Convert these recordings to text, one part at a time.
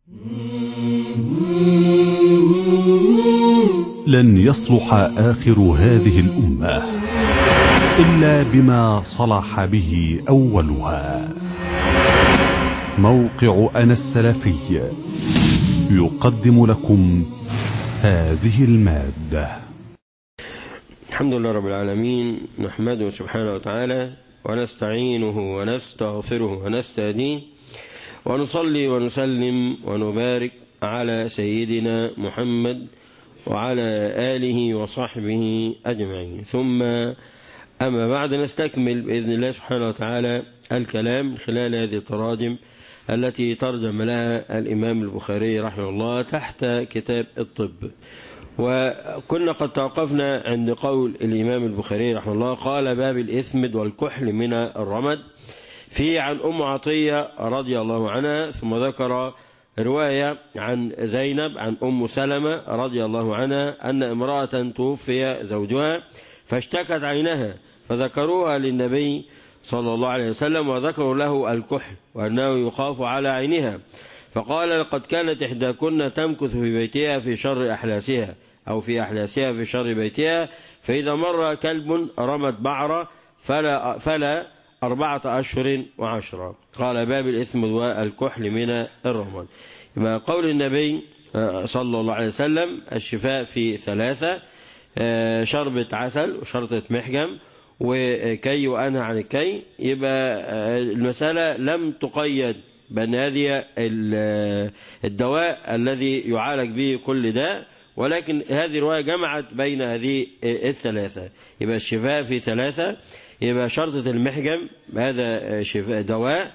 لن يصلح آخر هذه الأمة إلا بما صلح به أولها موقع أنا السلفي يقدم لكم هذه المادة الحمد لله رب العالمين نحمده سبحانه وتعالى ونستعينه ونستغفره ونستهديه ونصلي ونسلم ونبارك على سيدنا محمد وعلى آله وصحبه أجمعين ثم أما بعد نستكمل بإذن الله سبحانه وتعالى الكلام خلال هذه التراجم التي ترجم لها الإمام البخاري رحمه الله تحت كتاب الطب وكنا قد توقفنا عند قول الإمام البخاري رحمه الله قال باب الإثمد والكحل من الرمد في عن أم عطية رضي الله عنها ثم ذكر رواية عن زينب عن أم سلمة رضي الله عنها أن امرأة توفي زوجها فاشتكت عينها فذكروها للنبي صلى الله عليه وسلم وذكروا له الكحل وأنه يخاف على عينها فقال لقد كانت إحداكن تمكث في بيتها في شر أحلاسها أو في أحلاسها في شر بيتها فإذا مر كلب رمت بعرة فلا, فلا أربعة أشهر وعشرة قال باب الإثم والكحل من الرمل يبقى قول النبي صلى الله عليه وسلم الشفاء في ثلاثة شربة عسل وشرطة محجم وكي وأنهى عن الكي يبقى المسألة لم تقيد بأن هذه الدواء الذي يعالج به كل داء ولكن هذه الرواية جمعت بين هذه الثلاثة يبقى الشفاء في ثلاثة يبقى شرطة المحجم هذا شفاء دواء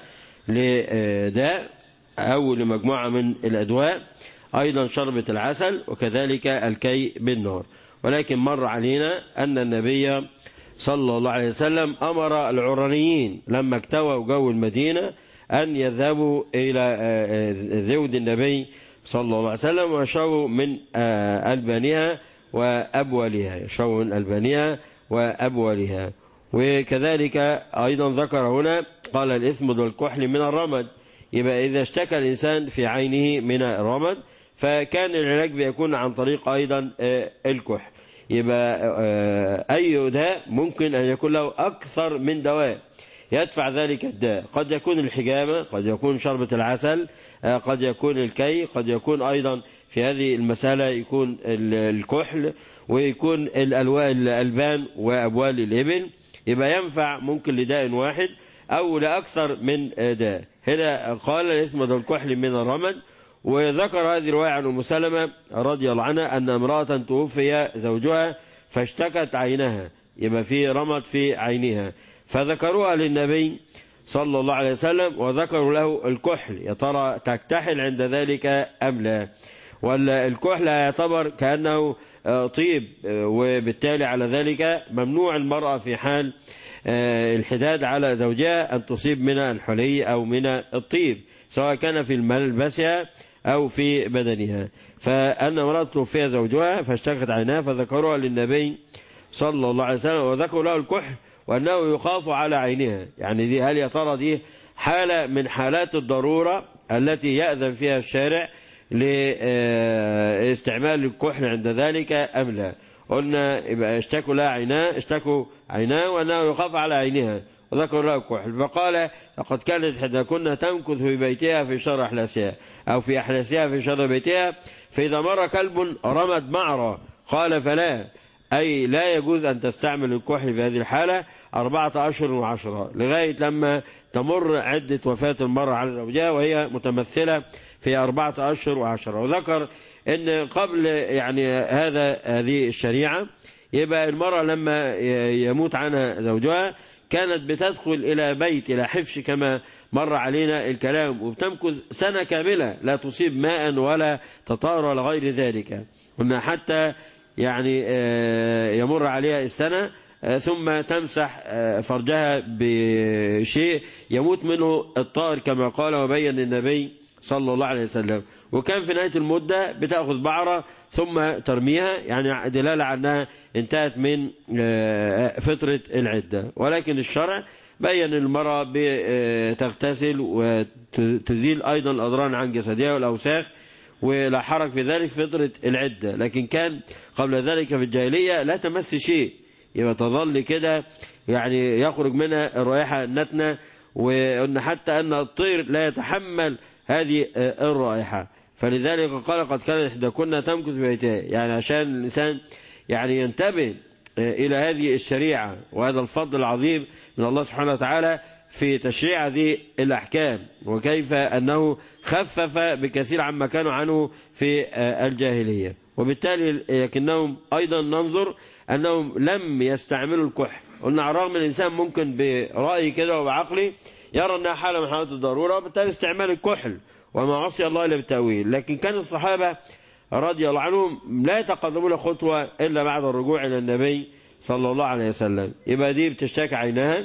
لداء أو لمجموعة من الأدواء أيضا شربة العسل وكذلك الكي بالنار ولكن مر علينا أن النبي صلى الله عليه وسلم أمر العرانيين لما اكتووا جو المدينة أن يذهبوا إلى ذود النبي صلى الله عليه وسلم ويشربوا من ألبانها وأبوالها يشربوا من ألبانها وأبوالها وكذلك أيضا ذكر هنا قال الإثم والكحل من الرمد يبقى إذا اشتكى الإنسان في عينه من الرمد فكان العلاج بيكون عن طريق أيضا الكحل يبقى أي داء ممكن أن يكون له أكثر من دواء يدفع ذلك الداء قد يكون الحجامة قد يكون شربة العسل قد يكون الكي قد يكون أيضا في هذه المسألة يكون الكحل ويكون الألبان وأبوال الإبل يبقى ينفع ممكن لداء واحد أو لأكثر من داء هنا قال الإثم الكحل من الرمد وذكر هذه الرواية عن أم سلمة رضي الله عنها أن امرأة توفي زوجها فاشتكت عينها يبقى في رمد في عينها فذكروها للنبي صلى الله عليه وسلم وذكروا له الكحل يا ترى تكتحل عند ذلك أم لا ولا الكحل يعتبر كأنه طيب وبالتالي على ذلك ممنوع المرأة في حال الحداد على زوجها أن تصيب من الحلي أو من الطيب سواء كان في ملبسها أو في بدنها فأن امرأة توفي زوجها فاشتكت عينها فذكروها للنبي صلى الله عليه وسلم وذكروا له الكحل وأنه يخاف على عينها يعني دي هل يا ترى دي حالة من حالات الضرورة التي يأذن فيها الشارع لاستعمال الكحل عند ذلك أم لا قلنا يبقى اشتكوا لها عيناه اشتكوا عيناه وأنه يخاف على عينها وذكر له الكحل فقال لقد كانت حداكن تمكث في بيتها في شر أحلاسها أو في أحلاسها في شر بيتها فإذا مر كلب رمت معرة قال فلا أي لا يجوز أن تستعمل الكحل في هذه الحالة أربعة أشهر وعشرة لغاية لما تمر عدة وفاة المرأة على زوجها وهي متمثلة في أربعة أشهر وعشرة وذكر أن قبل يعني هذا هذه الشريعة يبقى المرأة لما يموت عنها زوجها كانت بتدخل إلى بيت إلى حفش كما مر علينا الكلام وبتمكث سنة كاملة لا تصيب ماء ولا تطار ولا غير ذلك قلنا حتى يعني يمر عليها السنة ثم تمسح فرجها بشيء يموت منه الطائر كما قال وبين النبي صلى الله عليه وسلم وكان في نهاية المدة بتأخذ بعرة ثم ترميها يعني دلالة عنها انتهت من فترة العدة ولكن الشرع بين المرأة تغتسل وتزيل أيضا الأضرار عن جسدها والأوساخ ولا حرج في ذلك فترة العدة لكن كان قبل ذلك في الجاهلية لا تمس شيء يبقى تظل كده يعني يخرج منها الرائحة النتنة وأن حتى أن الطير لا يتحمل هذه الرائحة فلذلك قال قد كان إحداكن تمكث بيتها يعني عشان الإنسان يعني ينتبه إلى هذه الشريعة وهذا الفضل العظيم من الله سبحانه وتعالى في تشريع هذه الأحكام وكيف أنه خفف بكثير عما كانوا عنه في الجاهلية وبالتالي لكنهم أيضا ننظر أنهم لم يستعملوا الكحل قلنا على الرغم الإنسان ممكن برأي كده وبعقلي يرى أنها حالة من حالات الضرورة وبالتالي استعمال الكحل وما عصي الله إلا بالتأويل لكن كان الصحابة رضي الله عنهم لا يتقدمون خطوة إلا بعد الرجوع إلى النبي صلى الله عليه وسلم يبقى دي بتشتكي عينها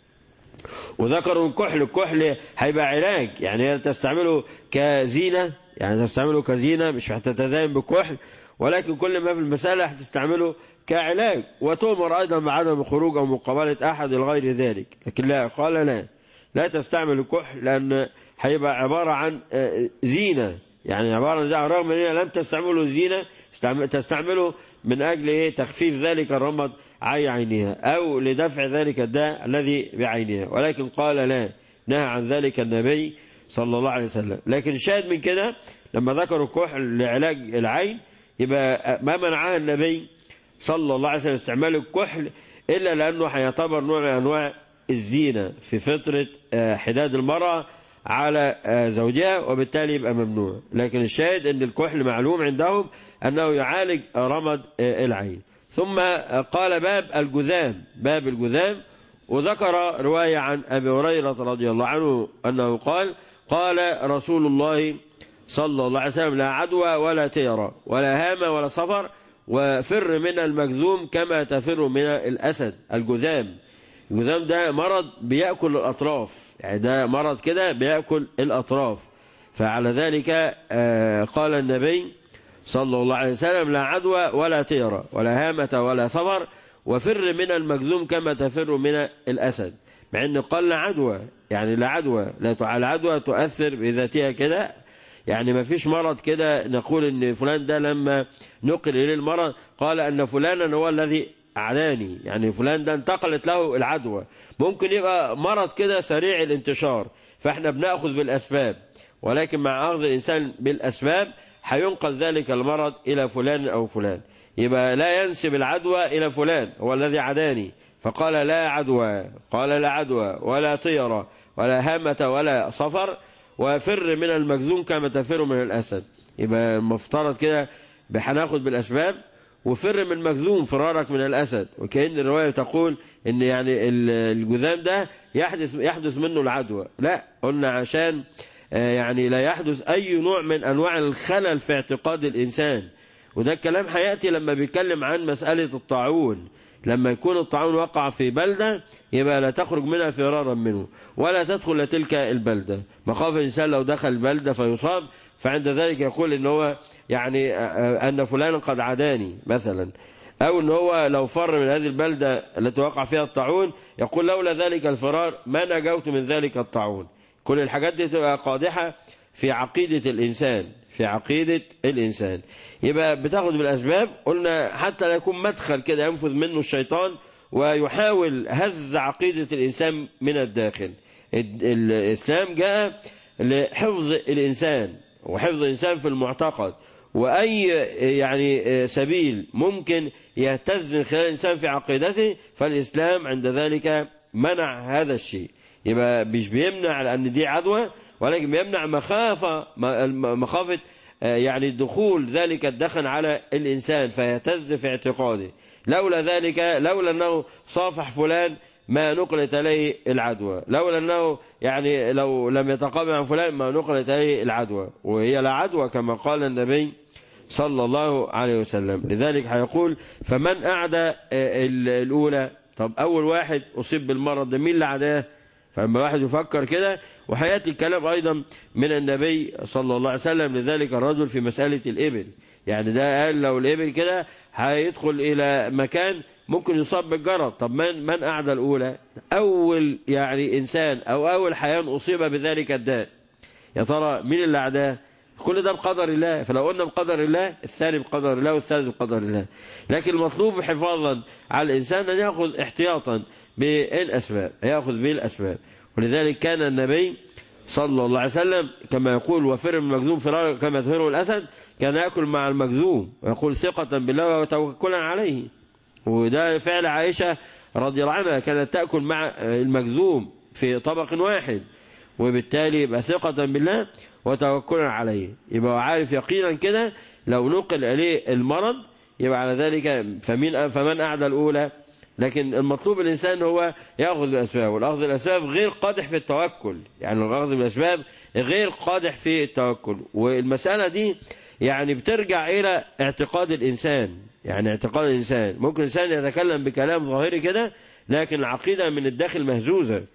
وذكروا الكحل الكحل هيبقى علاج يعني هي تستعمله كزينة يعني تستعمله كزينة مش هتتزين بالكحل ولكن كل ما في المسألة هتستعمله كعلاج وتؤمر أيضا بعدم الخروج أو مقابلة أحد لغير ذلك لكن لا قال لا لا تستعمل الكحل لأن هيبقى عبارة عن زينة يعني عبارة عن رغم أنها لم تستعمله الزينة تستعمله من أجل إيه تخفيف ذلك الرمض عي عينها أو لدفع ذلك الداء الذي بعينها ولكن قال لا نهى عن ذلك النبي صلى الله عليه وسلم لكن الشاهد من كده لما ذكروا الكحل لعلاج العين يبقى ما منعها النبي صلى الله عليه وسلم استعمال الكحل إلا لأنه هيعتبر نوع من أنواع الزينة في فترة حداد المرأة على زوجها وبالتالي يبقى ممنوع لكن الشاهد أن الكحل معلوم عندهم أنه يعالج رمد العين ثم قال باب الجذام باب الجذام وذكر رواية عن أبي هريرة رضي الله عنه أنه قال قال رسول الله صلى الله عليه وسلم لا عدوى ولا تيرى ولا هامة ولا صفر وفر من المجذوم كما تفر من الأسد الجذام الجذام ده مرض بيأكل الأطراف يعني ده مرض كده بيأكل الأطراف فعلى ذلك قال النبي صلى الله عليه وسلم لا عدوى ولا طيرة ولا هامة ولا صبر وفر من المجذوم كما تفر من الأسد مع أنه قال لا عدوى يعني لا عدوى لا العدوى تؤثر بذاتها كده يعني ما فيش مرض كده نقول ان فلان ده لما نقل اليه المرض قال ان فلانا هو الذي أعلاني يعني فلان ده انتقلت له العدوى ممكن يبقى مرض كده سريع الانتشار فاحنا بنأخذ بالأسباب ولكن مع أخذ الإنسان بالأسباب هينقل ذلك المرض إلى فلان أو فلان يبقى لا ينسب العدوى إلى فلان هو الذي عداني فقال لا عدوى قال لا عدوى ولا طيرة ولا هامة ولا صفر وفر من المجذوم كما تفر من الأسد يبقى المفترض كده هناخد بالأسباب وفر من مجذوم فرارك من الأسد وكأن الرواية تقول ان يعني الجذام ده يحدث يحدث منه العدوى لا قلنا عشان يعني لا يحدث أي نوع من أنواع الخلل في اعتقاد الإنسان وده الكلام هيأتي لما بيتكلم عن مسألة الطاعون لما يكون الطاعون وقع في بلدة يبقى لا تخرج منها فرارا منه ولا تدخل تلك البلدة مخاف الإنسان لو دخل البلدة فيصاب فعند ذلك يقول ان هو يعني أن فلانا قد عداني مثلا أو ان هو لو فر من هذه البلدة التي وقع فيها الطاعون يقول لولا ذلك الفرار ما نجوت من ذلك الطاعون كل الحاجات دي تبقى قادحة في عقيدة الإنسان في عقيدة الإنسان يبقى بتاخد بالأسباب قلنا حتى لا يكون مدخل كده ينفذ منه الشيطان ويحاول هز عقيدة الإنسان من الداخل الإسلام جاء لحفظ الإنسان وحفظ الإنسان في المعتقد وأي يعني سبيل ممكن يهتز من خلال الإنسان في عقيدته فالإسلام عند ذلك منع هذا الشيء يبقى مش بيمنع لأن دي عدوى ولكن بيمنع مخافة مخافة يعني دخول ذلك الدخن على الإنسان فيهتز في اعتقاده لولا ذلك لولا أنه صافح فلان ما نقلت عليه العدوى لولا أنه يعني لو لم يتقابل عن فلان ما نقلت عليه العدوى وهي لا عدوى كما قال النبي صلى الله عليه وسلم لذلك هيقول فمن أعدى الأولى طب أول واحد أصيب بالمرض ده مين اللي عداه فلما واحد يفكر كده وحياتي الكلام أيضا من النبي صلى الله عليه وسلم لذلك الرجل في مسألة الإبل يعني ده قال لو الإبل كده هيدخل إلى مكان ممكن يصاب بالجرب طب من من أعدى الأولى أول يعني إنسان أو أول حيوان أصيب بذلك الداء يا ترى مين اللي أعداه كل ده بقدر الله فلو قلنا بقدر الله الثاني بقدر الله والثالث بقدر الله لكن المطلوب حفاظا على الإنسان أن يأخذ احتياطا بالأسباب يأخذ بالأسباب ولذلك كان النبي صلى الله عليه وسلم كما يقول وفر من المكذوب فرار كما تفره الأسد كان يأكل مع المكذوب ويقول ثقة بالله وتوكلا عليه وده فعل عائشة رضي الله عنها كانت تأكل مع المكذوب في طبق واحد وبالتالي يبقى ثقة بالله وتوكلا عليه يبقى عارف يقينا كده لو نقل إليه المرض يبقى على ذلك فمن فمن أعدى الأولى لكن المطلوب الإنسان هو يأخذ بالأسباب والأخذ بالأسباب غير قادح في التوكل يعني الأخذ بالأسباب غير قادح في التوكل والمسألة دي يعني بترجع إلى اعتقاد الإنسان يعني اعتقاد الإنسان ممكن الإنسان يتكلم بكلام ظاهري كده لكن العقيدة من الداخل مهزوزة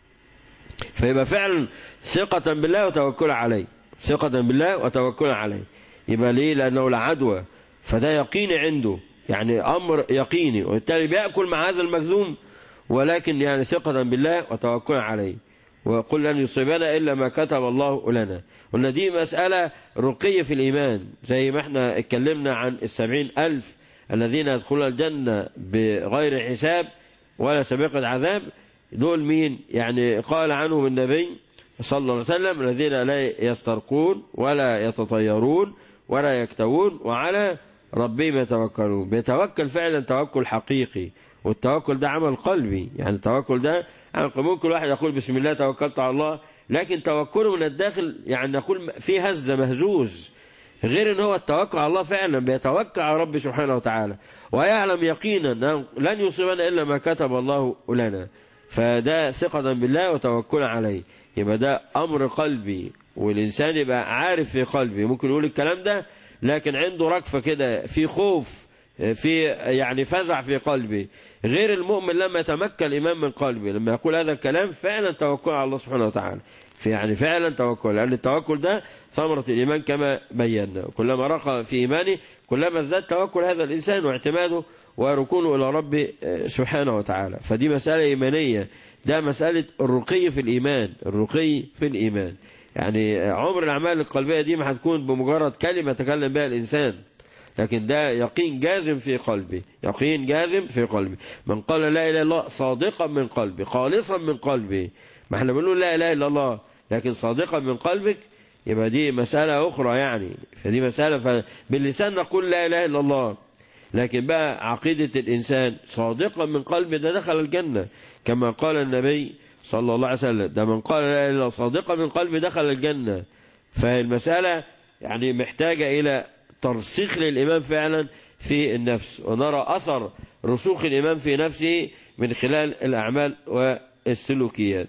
فيبقى فعلا ثقة بالله وتوكل عليه ثقة بالله وتوكل عليه يبقى ليه لأنه لا عدوى فده يقيني عنده يعني أمر يقيني وبالتالي بيأكل مع هذا المجذوم ولكن يعني ثقة بالله وتوكل عليه وقل لن يصيبنا إلا ما كتب الله لنا قلنا دي مسألة رقية في الإيمان زي ما احنا اتكلمنا عن السبعين ألف الذين يدخلون الجنة بغير حساب ولا سابقة عذاب دول مين يعني قال عنهم النبي صلى الله عليه وسلم الذين لا يسترقون ولا يتطيرون ولا يكتوون وعلى ربهم يتوكلون بيتوكل فعلا توكل حقيقي والتوكل ده عمل قلبي يعني التوكل ده عمل قلبي ممكن واحد يقول بسم الله توكلت على الله لكن توكله من الداخل يعني نقول في هزة مهزوز غير ان هو التوكل على الله فعلا بيتوكل على ربي سبحانه وتعالى ويعلم يقينا انه لن يصيبنا الا ما كتب الله لنا فده ثقة بالله وتوكل عليه يبقى ده امر قلبي والانسان يبقى عارف في قلبي ممكن يقول الكلام ده لكن عنده ركفة كده في خوف في يعني فزع في قلبي غير المؤمن لما يتمكن الإيمان من قلبه لما يقول هذا الكلام فعلا توكل على الله سبحانه وتعالى في يعني فعلا توكل لأن التوكل ده ثمرة الإيمان كما بينا كلما رقى في إيمانه كلما ازداد توكل هذا الإنسان واعتماده وركونه إلى ربه سبحانه وتعالى فدي مسألة إيمانية ده مسألة الرقي في الإيمان الرقي في الإيمان يعني عمر الأعمال القلبية دي ما هتكون بمجرد كلمة تكلم بها الإنسان لكن ده يقين جازم في قلبي يقين جازم في قلبي من قال لا إله إلا الله صادقا من قلبي خالصا من قلبي ما احنا بنقول لا إله إلا الله لكن صادقا من قلبك يبقى دي مسألة أخرى يعني فدي مسألة باللسان نقول لا إله إلا الله لكن بقى عقيدة الإنسان صادقا من قلبه ده دخل الجنة كما قال النبي صلى الله عليه وسلم ده من قال لا إله إلا الله صادقا من قلبه دخل الجنة فالمسألة يعني محتاجة إلى ترسيخ للإمام فعلا في النفس ونرى أثر رسوخ الإمام في نفسه من خلال الأعمال والسلوكيات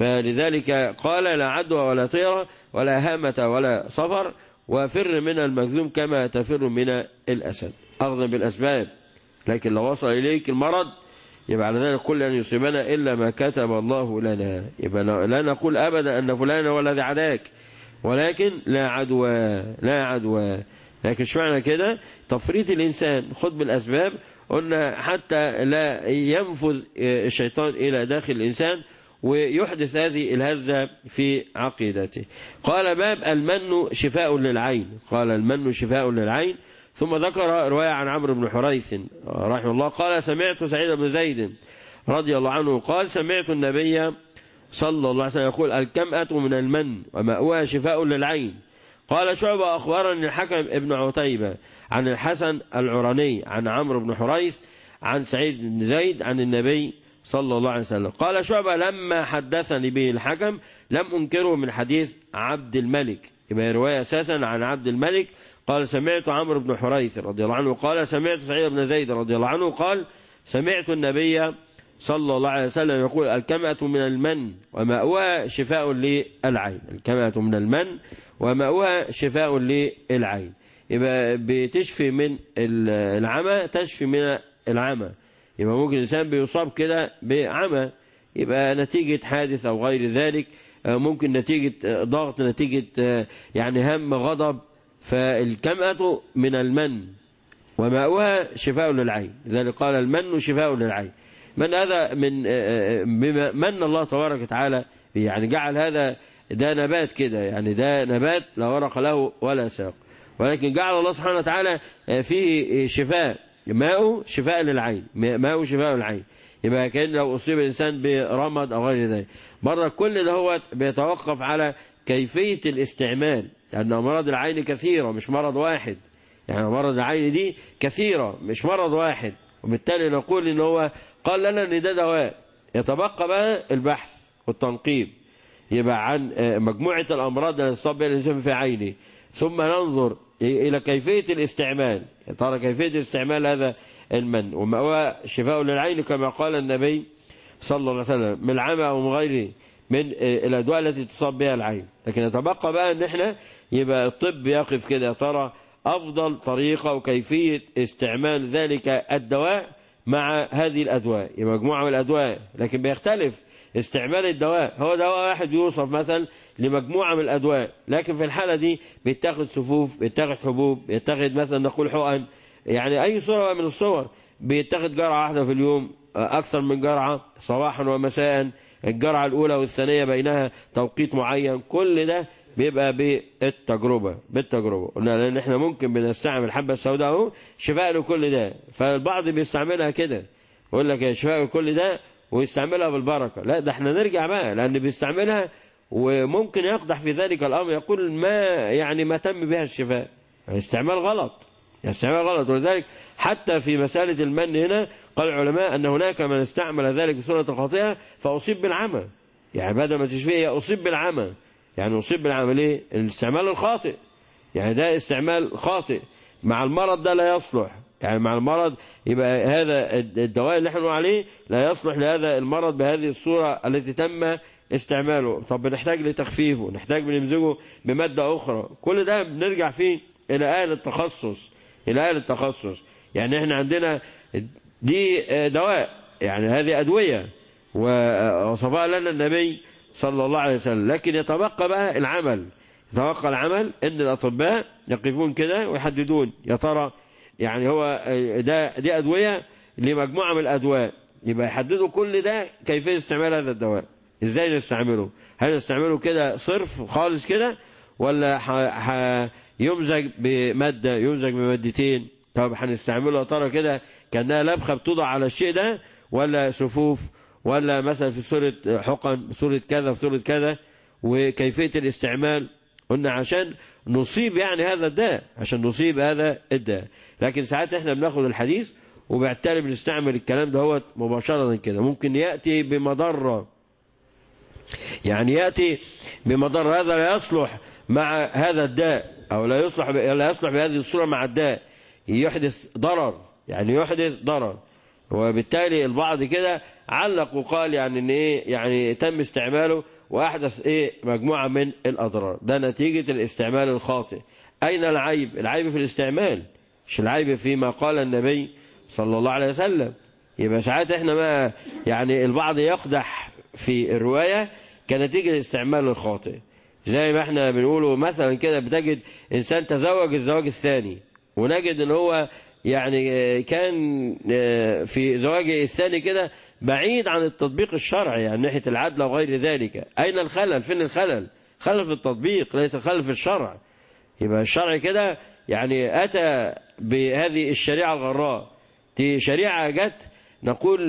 فلذلك قال لا عدوى ولا طيرة ولا هامة ولا صفر وفر من المجذوم كما تفر من الأسد أخذا بالأسباب لكن لو وصل إليك المرض يبقى على ذلك كل أن يصيبنا إلا ما كتب الله لنا يبقى لا نقول أبدا أن فلان هو الذي عداك ولكن لا عدوى لا عدوى لكن مش معنى كده تفريط الإنسان خد بالأسباب قلنا حتى لا ينفذ الشيطان إلى داخل الإنسان ويحدث هذه الهزة في عقيدته قال باب المن شفاء للعين قال المن شفاء للعين ثم ذكر رواية عن عمرو بن حريث رحمه الله قال سمعت سعيد بن زيد رضي الله عنه قال سمعت النبي صلى الله عليه وسلم يقول الكمأة من المن ومأواها شفاء للعين قال شعبة أخبرني الحكم ابن عتيبة عن الحسن العراني عن عمرو بن حريث عن سعيد بن زيد عن النبي صلى الله عليه وسلم قال شعبة لما حدثني به الحكم لم أنكره من حديث عبد الملك يبقى رواية أساسا عن عبد الملك قال سمعت عمرو بن حريث رضي الله عنه قال سمعت سعيد بن زيد رضي الله عنه قال سمعت النبي صلى الله عليه وسلم يقول الكمأة من المن ومأواها شفاء للعين الكمأة من المن ومأواها شفاء للعين يبقى بتشفي من العمى تشفي من العمى يبقى ممكن الإنسان بيصاب كده بعمى يبقى نتيجة حادث أو غير ذلك ممكن نتيجة ضغط نتيجة يعني هم غضب فالكمأة من المن وماؤها شفاء للعين لذلك قال المن شفاء للعين من هذا من بما من الله تبارك وتعالى يعني جعل هذا ده نبات كده يعني ده نبات لا ورق له ولا ساق ولكن جعل الله سبحانه وتعالى فيه شفاء ماءه شفاء للعين ماءه شفاء للعين يبقى كان لو أصيب الإنسان برمض أو غير ذلك مرة كل ده هو بيتوقف على كيفية الاستعمال لأن أمراض العين كثيرة مش مرض واحد يعني أمراض العين دي كثيرة مش مرض واحد وبالتالي نقول إن هو قال لنا إن ده دواء يتبقى بقى البحث والتنقيب يبقى عن مجموعة الأمراض التي تصاب بها الإنسان في عينه ثم ننظر إلى كيفية الاستعمال يا ترى كيفية استعمال هذا المن وما هو شفاء للعين كما قال النبي صلى الله عليه وسلم من العمى أو من غيره من الأدواء التي تصاب بها العين لكن يتبقى بقى أن احنا يبقى الطب يقف كده يا ترى أفضل طريقة وكيفية استعمال ذلك الدواء مع هذه الأدواء يبقى مجموعة من الأدواء لكن بيختلف استعمال الدواء هو دواء واحد يوصف مثلا لمجموعة من الأدواء لكن في الحالة دي بيتاخد صفوف بيتاخد حبوب بيتاخد مثلا نقول حقن يعني أي صورة من الصور بيتاخد جرعة واحدة في اليوم أكثر من جرعة صباحا ومساء الجرعة الأولى والثانية بينها توقيت معين كل ده بيبقى بالتجربة بالتجربة قلنا لأن احنا ممكن بنستعمل الحبة السوداء اهو شفاء لكل ده فالبعض بيستعملها كده يقول لك يا شفاء لكل ده ويستعملها بالبركة لا ده احنا نرجع بقى لأن بيستعملها وممكن يقدح في ذلك الأمر يقول ما يعني ما تم بها الشفاء استعمال غلط استعمال غلط ولذلك حتى في مسألة المن هنا قال العلماء أن هناك من استعمل ذلك بصورة خاطئة فأصيب بالعمى يعني بدل ما تشفيه أصيب بالعمى يعني أصيب بالعمى ليه الاستعمال الخاطئ يعني ده استعمال خاطئ مع المرض ده لا يصلح يعني مع المرض يبقى هذا الدواء اللي احنا عليه لا يصلح لهذا المرض بهذه الصورة التي تم استعماله طب بنحتاج لتخفيفه نحتاج بنمزجه بمادة أخرى كل ده بنرجع فيه إلى آل التخصص إلى آل التخصص يعني احنا عندنا دي دواء يعني هذه أدوية ووصفها لنا النبي صلى الله عليه وسلم لكن يتبقى بقى العمل يتبقى العمل ان الأطباء يقفون كده ويحددون يا ترى يعني هو ده دي أدوية لمجموعة من الأدواء يبقى يحددوا كل ده كيفية استعمال هذا الدواء ازاي نستعمله هل نستعمله كده صرف خالص كده ولا يمزج بمادة يمزج بمادتين طب هنستعمله يا ترى كده كأنها لبخة بتوضع على الشيء ده ولا صفوف ولا مثلا في صورة حقن بصورة كذا في صورة كذا وكيفية الاستعمال قلنا عشان نصيب يعني هذا الداء عشان نصيب هذا الداء لكن ساعات احنا بناخد الحديث وبالتالي بنستعمل الكلام دهوت مباشرة كده ممكن يأتي بمضرة يعني يأتي بمضرة هذا لا يصلح مع هذا الداء أو لا يصلح لا يصلح بهذه الصورة مع الداء يحدث ضرر يعني يحدث ضرر وبالتالي البعض كده علق وقال يعني ان ايه يعني تم استعماله واحدث ايه مجموعة من الاضرار ده نتيجة الاستعمال الخاطئ اين العيب العيب في الاستعمال مش العيب فيما قال النبي صلى الله عليه وسلم يبقى ساعات احنا ما يعني البعض يقدح في الرواية كنتيجة الاستعمال الخاطئ زي ما احنا بنقوله مثلا كده بتجد انسان تزوج الزواج الثاني ونجد ان هو يعني كان في زواجه الثاني كده بعيد عن التطبيق الشرعي يعني ناحية العدل وغير ذلك أين الخلل فين الخلل خلل في التطبيق ليس خلل في الشرع يبقى الشرع كده يعني أتى بهذه الشريعة الغراء دي شريعة جت نقول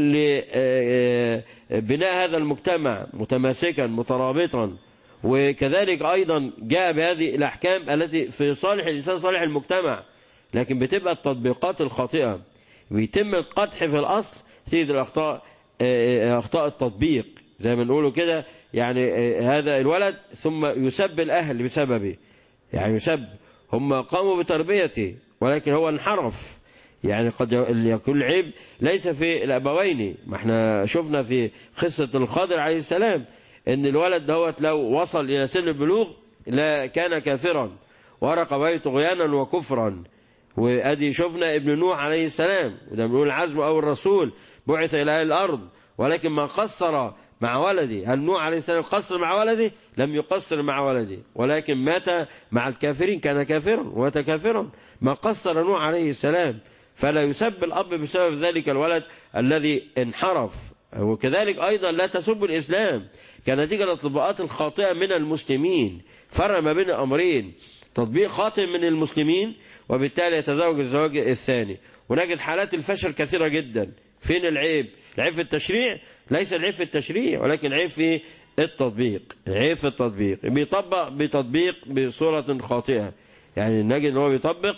لبناء هذا المجتمع متماسكا مترابطا وكذلك أيضا جاء بهذه الأحكام التي في صالح الإنسان صالح المجتمع لكن بتبقى التطبيقات الخاطئة بيتم القدح في الأصل تيجي الأخطاء أخطاء التطبيق زي ما نقوله كده يعني هذا الولد ثم يسب الأهل بسببه يعني يسب هم قاموا بتربيته ولكن هو انحرف يعني قد يكون العيب ليس في الأبوين ما احنا شفنا في قصة الخضر عليه السلام ان الولد دوت لو وصل إلى سن البلوغ لا كان كافرا ورق بيت طغيانا وكفرا وادي شفنا ابن نوح عليه السلام وده بنقول العزم او الرسول بعث الى اهل الارض ولكن ما قصر مع ولدي هل نوح عليه السلام قصر مع ولدي لم يقصر مع ولدي ولكن مات مع الكافرين كان كافرا ومات كافرا ما قصر نوح عليه السلام فلا يسب الأب بسبب ذلك الولد الذي انحرف وكذلك أيضا لا تسب الإسلام كنتيجة للتطبيقات الخاطئة من المسلمين فرق ما بين الأمرين تطبيق خاطئ من المسلمين وبالتالي يتزوج الزواج الثاني ونجد حالات الفشل كثيرة جدا فين العيب العيب في التشريع ليس العيب في التشريع ولكن العيب في التطبيق العيب في التطبيق بيطبق بتطبيق بصورة خاطئة يعني نجد ان هو بيطبق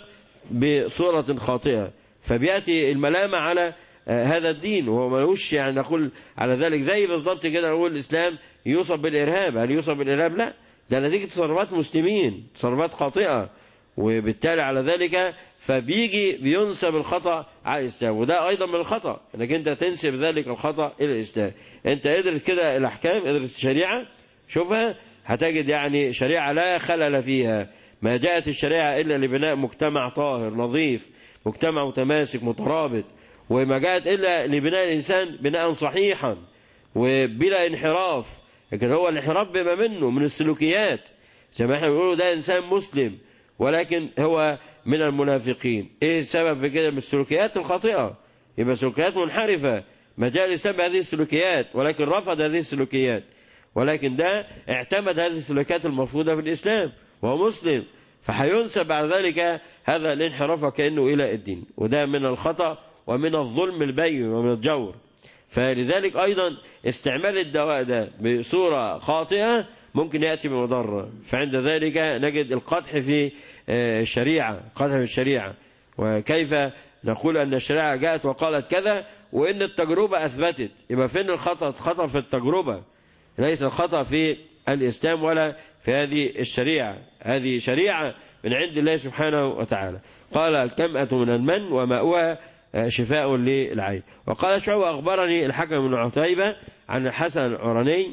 بصورة خاطئة فبيأتي الملامة على هذا الدين وهو ملوش يعني نقول على ذلك زي بالضبط كده نقول الإسلام يوصف بالإرهاب هل يوصف بالإرهاب لا ده نتيجة تصرفات مسلمين تصرفات خاطئة وبالتالي على ذلك فبيجي بينسب الخطأ على الإسلام وده أيضا من الخطأ أنك أنت تنسب ذلك الخطأ إلى الإسلام أنت ادرس كده الأحكام ادرس الشريعة شوفها هتجد يعني شريعة لا خلل فيها ما جاءت الشريعة إلا لبناء مجتمع طاهر نظيف مجتمع متماسك مترابط وما جاءت إلا لبناء الإنسان بناء صحيحا وبلا انحراف لكن هو الانحراف بما منه من السلوكيات زي ما احنا بنقول ده إنسان مسلم ولكن هو من المنافقين ايه السبب في كده من السلوكيات الخاطئة يبقى سلوكيات منحرفة ما جاء الإسلام بهذه السلوكيات ولكن رفض هذه السلوكيات ولكن ده اعتمد هذه السلوكيات المرفوضة في الإسلام وهو مسلم فحينسب بعد ذلك هذا الانحراف كأنه إلى الدين وده من الخطأ ومن الظلم البين ومن الجور فلذلك أيضا استعمال الدواء ده بصورة خاطئة ممكن يأتي بمضرة فعند ذلك نجد القدح في الشريعة قدح في الشريعة وكيف نقول أن الشريعة جاءت وقالت كذا وإن التجربة أثبتت يبقى فين الخطأ خطأ في التجربة ليس الخطأ في الإسلام ولا في هذه الشريعة هذه شريعة من عند الله سبحانه وتعالى قال الكمأة من المن وماؤها شفاء للعين وقال شعوة أخبرني الحكم بن عتيبة عن الحسن العرني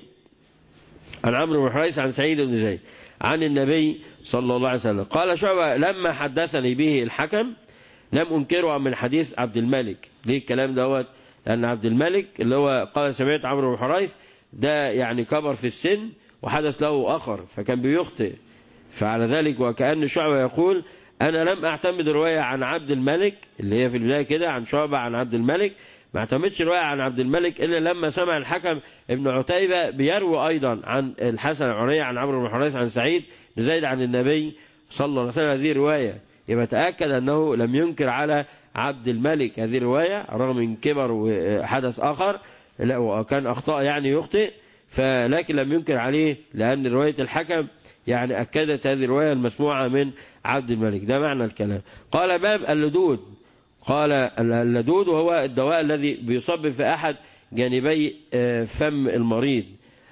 عن عمرو بن حريث عن سعيد بن زيد عن النبي صلى الله عليه وسلم قال شعبة لما حدثني به الحكم لم أنكره من حديث عبد الملك ليه الكلام دوت لأن عبد الملك اللي هو قال سمعت عمرو بن حريث ده يعني كبر في السن وحدث له أخر فكان بيخطئ فعلى ذلك وكأن شعبة يقول أنا لم أعتمد رواية عن عبد الملك اللي هي في البداية كده عن شعبة عن عبد الملك ما اعتمدش رواية عن عبد الملك إلا لما سمع الحكم ابن عتيبة بيروي أيضا عن الحسن العري عن عمرو بن حريث عن سعيد بن زيد عن النبي صلى الله عليه وسلم هذه رواية يبقى تأكد أنه لم ينكر على عبد الملك هذه الرواية رغم من كبر وحدث آخر لا وكان أخطاء يعني يخطئ فلكن لم ينكر عليه لأن رواية الحكم يعني أكدت هذه الرواية المسموعة من عبد الملك ده معنى الكلام قال باب اللدود قال اللدود وهو الدواء الذي بيصب في أحد جانبي فم المريض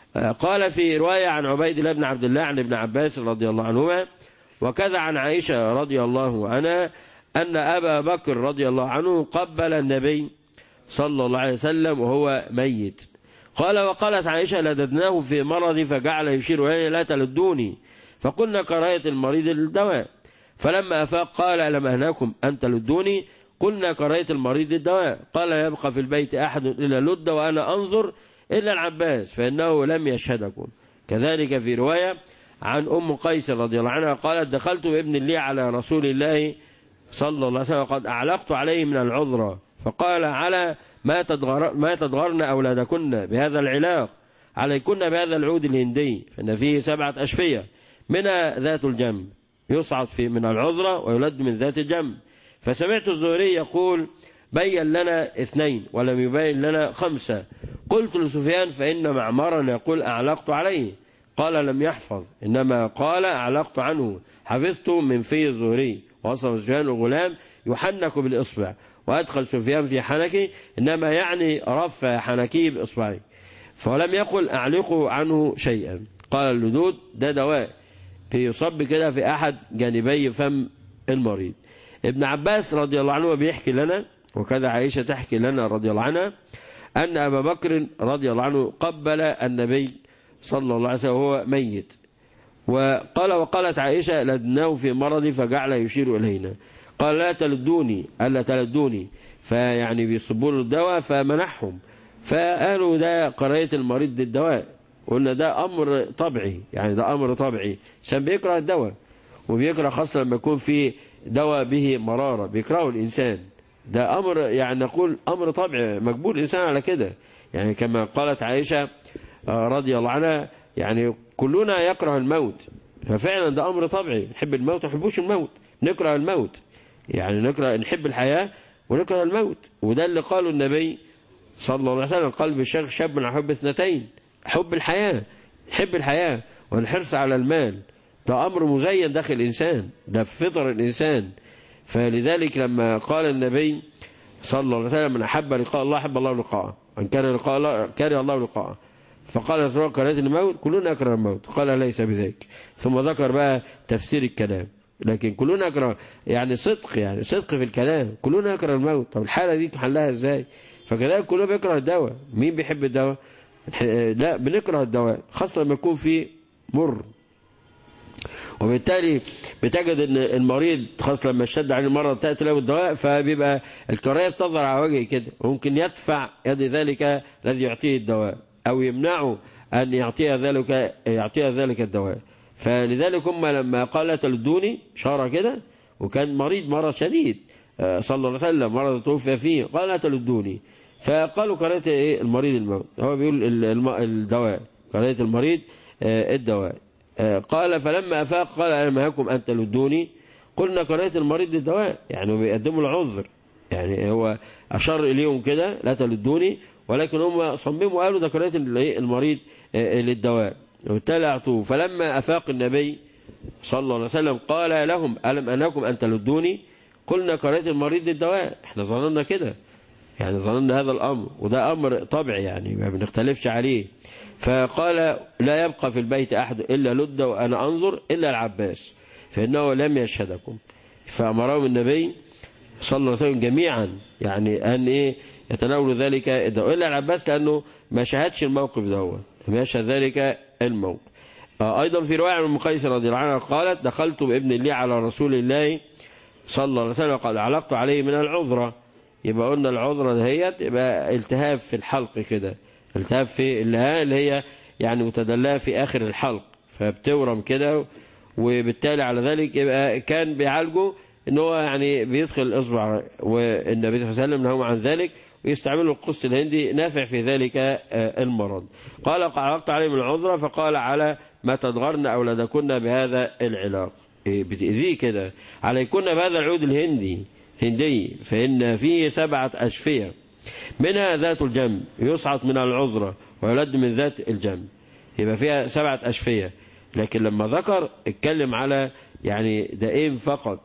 قال في رواية عن عبيد الله بن عبد الله عن ابن عباس رضي الله عنهما وكذا عن عائشة رضي الله عنها أن أبا بكر رضي الله عنه قبل النبي صلى الله عليه وسلم وهو ميت قال وقالت عائشة لددناه في مرضي فجعل يشير إلي لا تلدوني فقلنا كراهية المريض للدواء فلما أفاق قال لم أهناكم أن تلدوني قلنا كراهية المريض للدواء قال يبقى في البيت أحد إلا لد وأنا أنظر إلا العباس فإنه لم يشهدكم كذلك في رواية عن أم قيس رضي الله عنها قالت دخلت بابن لي على رسول الله صلى الله عليه وسلم قد أعلقت عليه من العذرة فقال على ما تدغر ما تدغرن أولادكن بهذا العلاق عليكن بهذا العود الهندي فإن فيه سبعة أشفية منها ذات الجنب يصعد في من العذرة ويلد من ذات الجنب فسمعت الزهري يقول بين لنا اثنين ولم يبين لنا خمسة قلت لسفيان فإن معمرا يقول أعلقت عليه قال لم يحفظ إنما قال أعلقت عنه حفظت من في الزهري وصف سفيان الغلام يحنك بالإصبع وأدخل سفيان في حنكي إنما يعني رفع حنكي بإصبعي فلم يقل أعلقوا عنه شيئا قال اللدود ده دواء يصب كده في أحد جانبي فم المريض ابن عباس رضي الله عنه بيحكي لنا وكذا عائشة تحكي لنا رضي الله عنها أن أبا بكر رضي الله عنه قبل النبي صلى الله عليه وسلم وهو ميت وقال وقالت عائشة لدناه في مرضي فجعل يشير إلينا قال لا تلدوني ألا تلدوني فيعني بيصبوا له الدواء فمنحهم فقالوا ده قراية المريض للدواء قلنا ده أمر طبيعي يعني ده أمر طبيعي عشان بيكره الدواء وبيكره خاصة لما يكون في دواء به مرارة بيكرهه الإنسان ده أمر يعني نقول أمر طبع مقبول الإنسان على كده يعني كما قالت عائشة رضي الله عنها يعني كلنا يكره الموت ففعلا ده أمر طبيعي نحب الموت ما نحبوش الموت نكره الموت يعني نكره نحب الحياة ونكره الموت وده اللي قاله النبي صلى الله عليه وسلم قال بالشيخ شاب من حب اثنتين حب الحياة حب الحياة والحرص على المال ده أمر مزين داخل الإنسان ده في فطر الإنسان فلذلك لما قال النبي صلى الله عليه وسلم من أحب لقاء الله أحب الله لقاءه من كان لقاء الله كره الله لقاءه فقال رسول الله كرهت الموت كلنا يكره الموت قال ليس بذلك ثم ذكر بقى تفسير الكلام لكن كلنا يكره يعني صدق يعني صدق في الكلام كلنا يكره الموت طب الحالة دي حلها ازاي فكذلك كلنا بيكره الدواء مين بيحب الدواء لا بنكره الدواء خاصة لما يكون فيه مر وبالتالي بتجد ان المريض خاصة لما اشتد عليه المرض تأتي له الدواء فبيبقى الكراهية بتظهر على وجهه كده وممكن يدفع يد ذلك الذي يعطيه الدواء أو يمنعه أن يعطيها ذلك يعطيها ذلك الدواء فلذلك هم لما قال تلدوني شارة كده وكان مريض مرض شديد صلى الله عليه وسلم مرض توفي فيه قال لا تلدوني فقالوا كرهت ايه المريض الموت هو بيقول الدواء كرهت المريض الدواء قال فلما أفاق قال ألمهكم أن تلدوني قلنا كرهت المريض الدواء يعني بيقدموا العذر يعني هو أشار إليهم كده لا تلدوني ولكن هم صمموا قالوا ده كرهت المريض للدواء وبالتالي أعطوه فلما أفاق النبي صلى الله عليه وسلم قال لهم ألم أنكم أن تلدوني قلنا كرهت المريض للدواء احنا ظننا كده يعني ظننا هذا الأمر وده أمر طبيعي يعني ما بنختلفش عليه فقال لا يبقى في البيت أحد إلا لد وأنا أنظر إلا العباس فإنه لم يشهدكم فأمرهم النبي صلى الله عليه وسلم جميعا يعني أن إيه يتناول ذلك إلا العباس لأنه ما شهدش الموقف دوت ما يشهد ذلك الموقف أيضا في رواية من قيس رضي الله عنها قالت دخلت بابن لي على رسول الله صلى الله عليه وسلم قال علقت عليه من العذرة يبقى قلنا العذرة دهيت يبقى التهاب في الحلق كده التهاب في اللهاء اللي هي يعني متدلاه في آخر الحلق فبتورم كده وبالتالي على ذلك يبقى كان بيعالجه ان هو يعني بيدخل الاصبع والنبي صلى الله عليه وسلم نهوا عن ذلك ويستعملوا القسط الهندي نافع في ذلك المرض قال علقت عليه من العذرة فقال على ما تدغرن أولادكن بهذا العلاق بتأذيه كده عليكن بهذا العود الهندي هندي فإن فيه سبعة أشفية منها ذات الجنب يصعد من العذرة ويولد من ذات الجنب يبقى فيها سبعة أشفية لكن لما ذكر اتكلم على يعني دائم فقط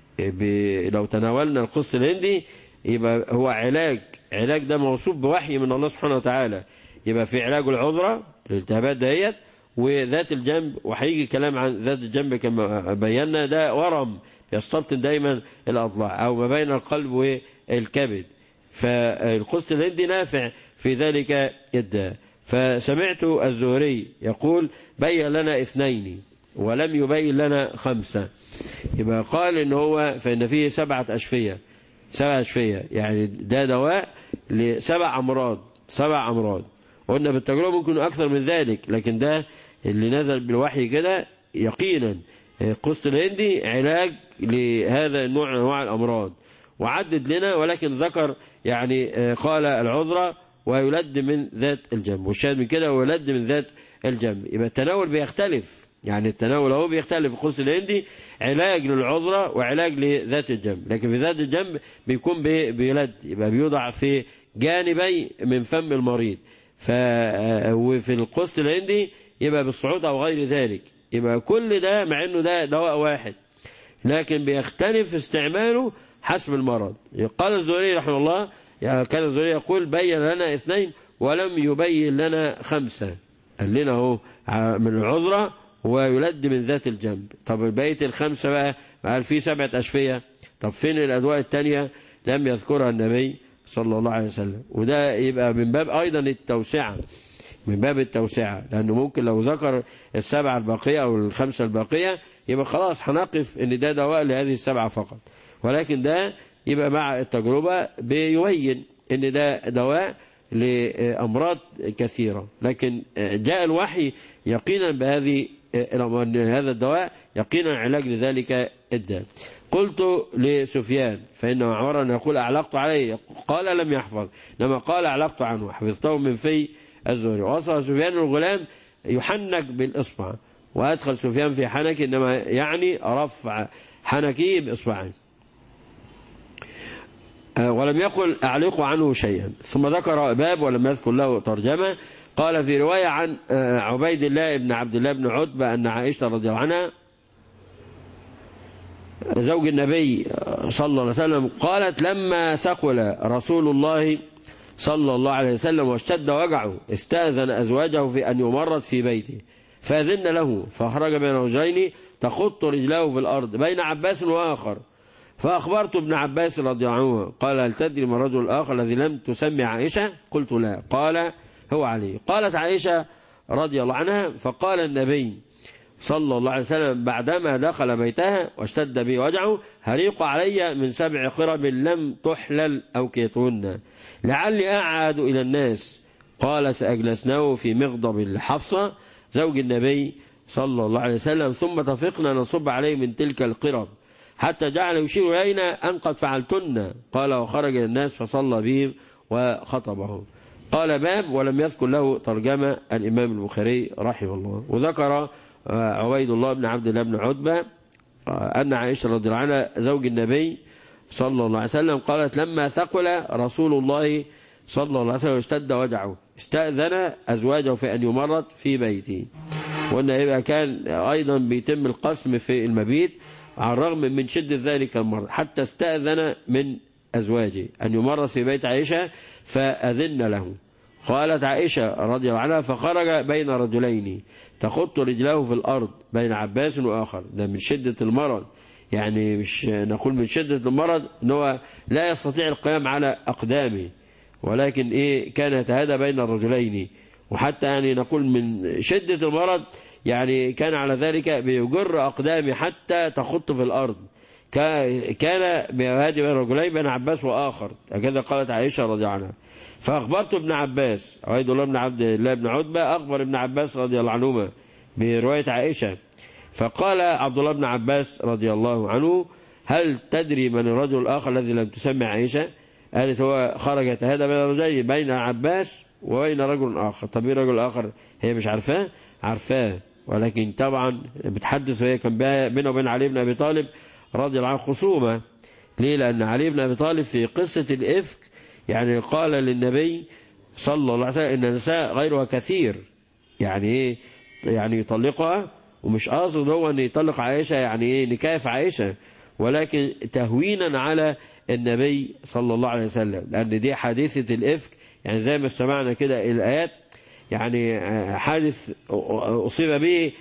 لو تناولنا القسط الهندي يبقى هو علاج علاج ده موصوف بوحي من الله سبحانه وتعالى يبقى في علاج العذرة الالتهابات دهيت وذات الجنب وهيجي كلام عن ذات الجنب كما بينا ده ورم يستبطن دايما الأضلاع أو ما بين القلب والكبد فالقسط الهندي نافع في ذلك الداء فسمعت الزهري يقول بين لنا اثنين ولم يبين لنا خمسة يبقى قال ان هو فإن فيه سبعة أشفية سبعة أشفية يعني ده دواء لسبع أمراض سبع أمراض قلنا بالتجربة ممكن أكثر من ذلك لكن ده اللي نزل بالوحي كده يقينا قسط الهندي علاج لهذا النوع من أنواع الأمراض وعدد لنا ولكن ذكر يعني قال العذرة ويلد من ذات الجنب والشاهد من كده ويلد من ذات الجنب يبقى التناول بيختلف يعني التناول هو بيختلف القرص الهندي علاج للعذرة وعلاج لذات الجنب لكن في ذات الجنب بيكون بيلد يبقى بيوضع في جانبي من فم المريض ف وفي القسط الهندي يبقى بالصعود أو غير ذلك يبقى كل ده مع انه ده دواء واحد لكن بيختلف استعماله حسب المرض قال الزهري رحمه الله يعني كان الزهري يقول بين لنا اثنين ولم يبين لنا خمسة قال لنا هو من العذرة ويلد من ذات الجنب طب بقية الخمسة بقى قال في سبعة أشفية طب فين الأدواء التانية لم يذكرها النبي صلى الله عليه وسلم وده يبقى من باب أيضا التوسعة من باب التوسعة لأنه ممكن لو ذكر السبعة الباقية أو الخمسة الباقية يبقى خلاص هنقف ان ده دواء لهذه السبعة فقط ولكن ده يبقى مع التجربة بيبين ان ده دواء لأمراض كثيرة لكن جاء الوحي يقينا بهذه أن هذا الدواء يقينا علاج لذلك الداء قلت لسفيان فإنه عمر أن يقول أعلقت عليه قال لم يحفظ لما قال أعلقت عنه حفظته من في الزهري وصل سفيان الغلام يحنك بالإصبع وأدخل سفيان في حنك إنما يعني رفع حنكه بإصبعين ولم يقل أعلق عنه شيئا ثم ذكر باب ولم يذكر له ترجمة قال في رواية عن عبيد الله بن عبد الله بن عتبة أن عائشة رضي الله عنها زوج النبي صلى الله عليه وسلم قالت لما ثقل رسول الله صلى الله عليه وسلم واشتد وجعه استأذن أزواجه في أن يمرض في بيته فأذن له فخرج بين رجلين تخط رجله في الأرض بين عباس وآخر فأخبرت ابن عباس رضي الله عنه قال هل تدري من الرجل الآخر الذي لم تسمي عائشة قلت لا قال هو علي قالت عائشة رضي الله عنها فقال النبي صلى الله عليه وسلم بعدما دخل بيتها واشتد بي وجعه هريق علي من سبع قرب لم تحلل أو كيتهن لعلي أعاد إلى الناس قال فأجلسناه في مغضب الحفصة زوج النبي صلى الله عليه وسلم ثم تفقنا نصب عليه من تلك القرب حتى جعل يشير إلينا أن قد فعلتن قال وخرج الناس فصلى بهم وخطبهم قال باب ولم يذكر له ترجمة الإمام البخاري رحمه الله وذكر عبيد الله بن عبد الله بن عتبة أن عائشة رضي الله عنها زوج النبي صلى الله عليه وسلم قالت لما ثقل رسول الله صلى الله عليه وسلم اشتد وجعه استأذن أزواجه في أن يمرض في بيته وأن يبقى كان أيضا بيتم القسم في المبيت على الرغم من شدة ذلك المرض حتى استأذن من أزواجه أن يمرض في بيت عائشة فأذن له قالت عائشة رضي الله عنها فخرج بين رجلين تخط رجله في الأرض بين عباس وآخر ده من شدة المرض يعني مش نقول من شدة المرض أنه لا يستطيع القيام على أقدامه ولكن إيه كان يتهادى بين الرجلين وحتى يعني نقول من شدة المرض يعني كان على ذلك بيجر أقدامه حتى تخط في الأرض كان بيهادي بين الرجلين بين عباس وآخر هكذا قالت عائشة رضي الله عنها فأخبرت ابن عباس عبيد الله بن عبد الله بن عتبة أخبر ابن عباس رضي الله عنهما برواية عائشة فقال عبد الله بن عباس رضي الله عنه هل تدري من الرجل الآخر الذي لم تسمى عائشة قالت هو خرج يتهادى بين الرجلين بين عباس وبين رجل آخر طب ايه رجل آخر هي مش عارفاه عارفاه ولكن طبعا بتحدث وهي كان بينه وبين علي بن أبي طالب رضي الله عنه خصومة ليه لأن علي بن أبي طالب في قصة الإفك يعني قال للنبي صلى الله عليه وسلم إن النساء غيرها كثير يعني إيه يعني يطلقها ومش قاصد هو أن يطلق عائشة يعني إيه نكاف عائشة ولكن تهوينا على النبي صلى الله عليه وسلم لأن دي حادثة الإفك يعني زي ما استمعنا كده الآيات يعني حادث أصيب به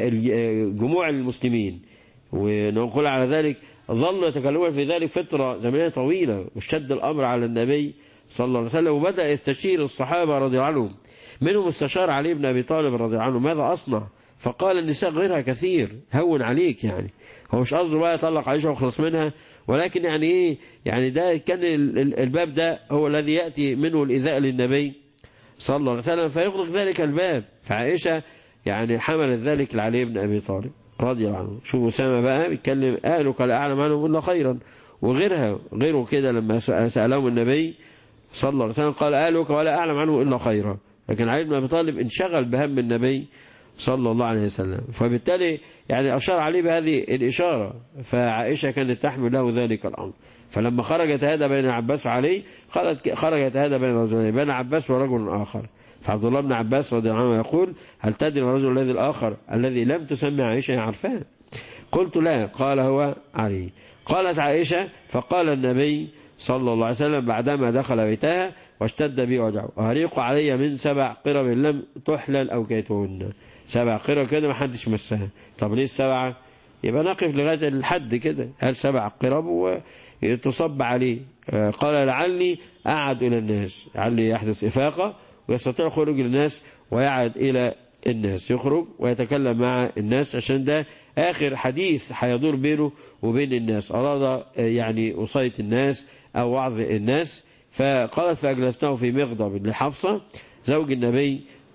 جموع المسلمين ونقول على ذلك ظل يتكلمون في ذلك فترة زمنية طويلة واشتد الأمر على النبي صلى الله عليه وسلم وبدأ يستشير الصحابة رضي الله عنهم منهم استشار علي بن أبي طالب رضي الله عنه ماذا أصنع فقال النساء غيرها كثير هون عليك يعني هو مش قصده بقى يطلق عائشة وخلص منها ولكن يعني ايه يعني ده كان الباب ده هو الذي يأتي منه الإذاء للنبي صلى الله عليه وسلم فيغلق ذلك الباب فعائشة يعني حملت ذلك لعلي بن أبي طالب رضي الله عنه شوف أسامة بقى بيتكلم أهلك لا أعلم عنهم إلا خيرا وغيرها غيره كده لما سألهم النبي صلى الله عليه وسلم قال أهلك ولا أعلم عنه إلا خيرا لكن علي بن أبي طالب انشغل بهم النبي صلى الله عليه وسلم فبالتالي يعني أشار عليه بهذه الإشارة فعائشة كانت تحمل له ذلك الأمر فلما خرج يتهادى بين عباس وعلي خرج يتهادى بين رجلين بين عباس ورجل آخر فعبد الله بن عباس رضي الله عنه يقول هل تدري الرجل الذي الآخر الذي لم تسمي عائشة عارفاه قلت لا قال هو علي قالت عائشة فقال النبي صلى الله عليه وسلم بعدما دخل بيتها واشتد بي وجعه أهريق علي من سبع قرب لم تحلل أو كيتهن سبع قرب كده ما حدش مسها طب ليه السبعة يبقى نقف لغاية الحد كده هل سبع قرب وتصب عليه قال لعلي أعد إلى الناس لعلي يحدث إفاقة ويستطيع خروج الناس ويعد إلى الناس يخرج ويتكلم مع الناس عشان ده آخر حديث هيدور بينه وبين الناس أراد يعني وصاية الناس أو وعظ الناس فقالت فأجلسناه في مغضب لحفصة زوج النبي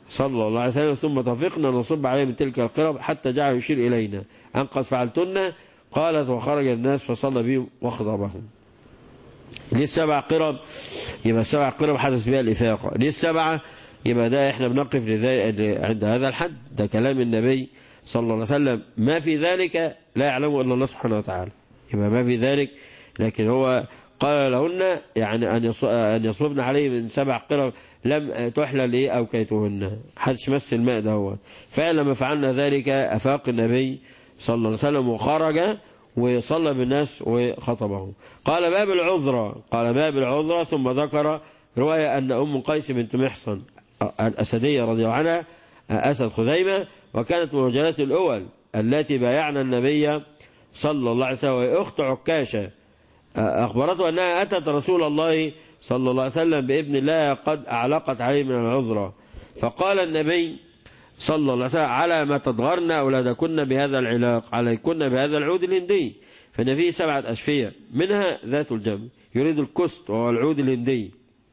صلى الله عليه وسلم ثم طفقنا نصب عليه من تلك القرب حتى جعل يشير إلينا أن قد فعلتن قالت وخرج الناس فصلى بهم وخضبهم ليه السبع قرب يبقى السبع قرب حدث بها الإفاقة ليه السبعة يبقى ده احنا بنقف لذي- عند هذا الحد ده كلام النبي صلى الله عليه وسلم ما في ذلك لا يعلمه إلا الله سبحانه وتعالى يبقى ما في ذلك لكن هو قال لهن يعني أن يص- أن يصببن عليه من سبع قرب لم تحلل إيه أو كيتهن حدش مس الماء ده هو فعلا فعلنا ذلك أفاق النبي صلى الله عليه وسلم وخرج وصلى بالناس وخطبه قال باب العذرة قال باب العذرة ثم ذكر رواية أن أم قيس بنت محصن الأسدية رضي الله عنها أسد خزيمة وكانت من الرجالات الأول التي بايعنا النبي صلى الله عليه وسلم وهي أخت عكاشة أخبرته أنها أتت رسول الله صلى الله عليه وسلم بإذن الله قد أعلقت عليه من العذرة فقال النبي صلى الله عليه وسلم على ما تضغرن أولادكن بهذا العلاق عليكن بهذا العود الهندي فإن فيه سبعة أشفية منها ذات الجنب يريد الكست وهو العود الهندي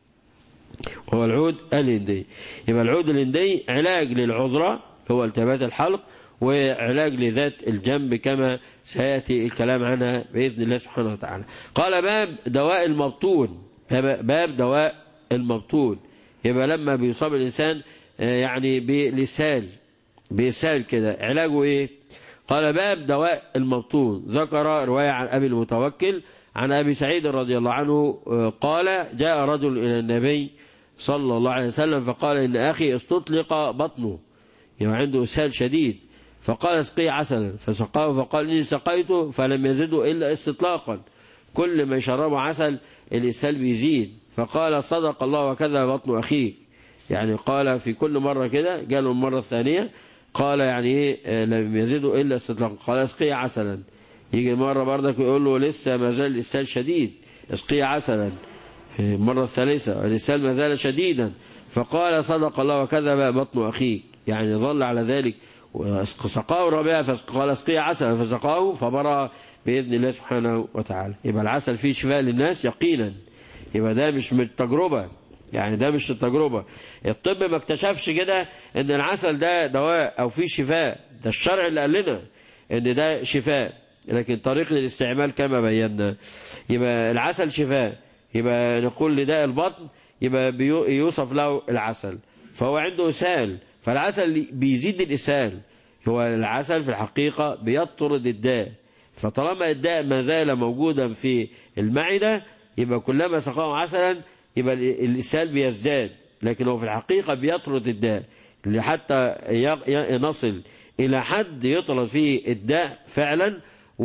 وهو العود الهندي يبقى العود الهندي علاج للعذرة هو التهابات الحلق وعلاج لذات الجنب كما سيأتي الكلام عنها بإذن الله سبحانه وتعالى قال باب دواء المبطون باب دواء المبطون يبقى لما بيصاب الإنسان يعني بلسان بإسهال كده علاجه إيه قال باب دواء المبطون ذكر رواية عن أبي المتوكل عن أبي سعيد رضي الله عنه قال جاء رجل إلى النبي صلى الله عليه وسلم فقال إن أخي استطلق بطنه يعني عنده إسهال شديد فقال اسقي عسلا فسقاه فقال إني سقيته فلم يزده إلا استطلاقا كل ما يشربه عسل الإسهال بيزيد فقال صدق الله وكذا بطن أخيك يعني قال في كل مرة كده قالوا المرة الثانية قال يعني إيه لم يزده إلا استطلاقا قال اسقي عسلا يجي مرة بردك يقول له لسه ما زال الإسهال شديد اسقي عسلا المرة الثالثة الإسهال ما زال شديدا فقال صدق الله وكذب بطن أخيك يعني ظل على ذلك وسقاه الرابعة فقال اسقي عسلا فسقاه فبرأ بإذن الله سبحانه وتعالى يبقى العسل فيه شفاء للناس يقينا يبقى ده مش من التجربة يعني ده مش التجربة الطب ما اكتشفش كده ان العسل ده دواء او فيه شفاء ده الشرع اللي قال لنا ان ده شفاء لكن طريقة الاستعمال كما بينا يبقى العسل شفاء يبقى نقول لداء البطن يبقى يوصف له العسل فهو عنده إسهال فالعسل بيزيد الإسهال هو العسل في الحقيقة بيطرد الداء فطالما الداء ما زال موجودا في المعدة يبقى كلما سقاه عسلا يبقى الإسهال بيزداد لكن هو في الحقيقة بيطرد الداء حتى نصل إلى حد يطرد فيه الداء فعلا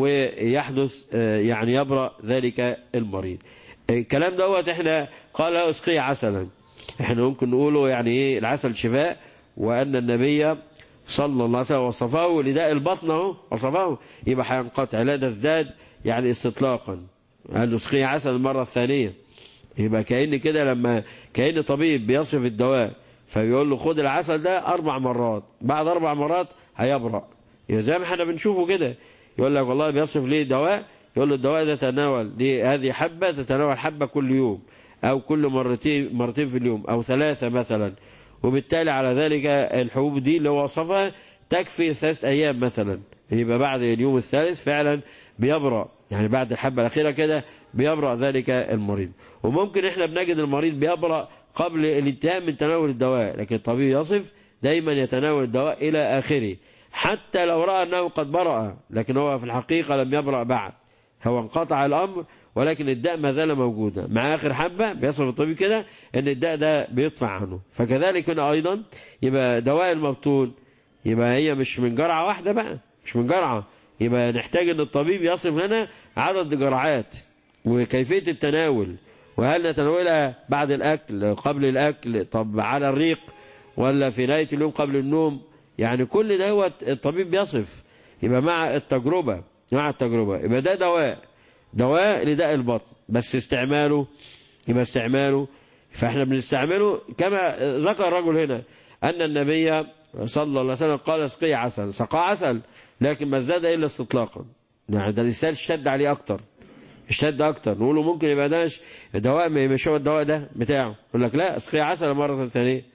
ويحدث يعني يبرأ ذلك المريض الكلام دوت احنا قال اسقي عسلا احنا ممكن نقوله يعني ايه العسل شفاء وان النبي صلى الله عليه وسلم وصفه لداء البطن اهو وصفه يبقى هينقطع لا تزداد يعني استطلاقا قال اسقي عسل المرة الثانية يبقى كأن كده لما كأن طبيب بيصف الدواء فبيقول له خد العسل ده أربع مرات بعد أربع مرات هيبرأ زي ما احنا بنشوفه كده يقول لك والله بيصف ليه دواء يقول له الدواء ده تناول دي هذه حبة تتناول حبة كل يوم أو كل مرتين مرتين في اليوم أو ثلاثة مثلا وبالتالي على ذلك الحبوب دي اللي هو وصفها تكفي ثلاثة أيام مثلا يبقى بعد اليوم الثالث فعلا بيبرأ يعني بعد الحبة الأخيرة كده بيبرأ ذلك المريض وممكن احنا بنجد المريض بيبرأ قبل الانتهاء من تناول الدواء لكن الطبيب يصف دايما يتناول الدواء إلى آخره حتى لو رأى أنه قد برأ لكن هو في الحقيقة لم يبرأ بعد هو انقطع الأمر ولكن الداء ما زال موجودا مع آخر حبة بيصف الطبيب كده أن الداء ده بيطفع عنه فكذلك هنا أيضا يبقى دواء المبتون يبقى هي مش من جرعة واحدة بقى مش من جرعة يبقى نحتاج أن الطبيب يصف لنا عدد جرعات وكيفية التناول وهل نتناولها بعد الأكل قبل الأكل طب على الريق ولا في نهاية اليوم قبل النوم يعني كل ده هو الطبيب بيصف يبقى مع التجربة مع التجربة يبقى ده دواء دواء لداء البطن بس استعماله يبقى استعماله فاحنا بنستعمله كما ذكر الرجل هنا أن النبي صلى الله عليه وسلم قال اسقي عسل سقى عسل لكن ما ازداد إلا استطلاقا يعني ده الإنسان اشتد عليه أكتر اشتد أكتر نقوله ممكن يبقى داش دواء مش هو الدواء ده بتاعه يقول لك لا اسقي عسل مرة ثانية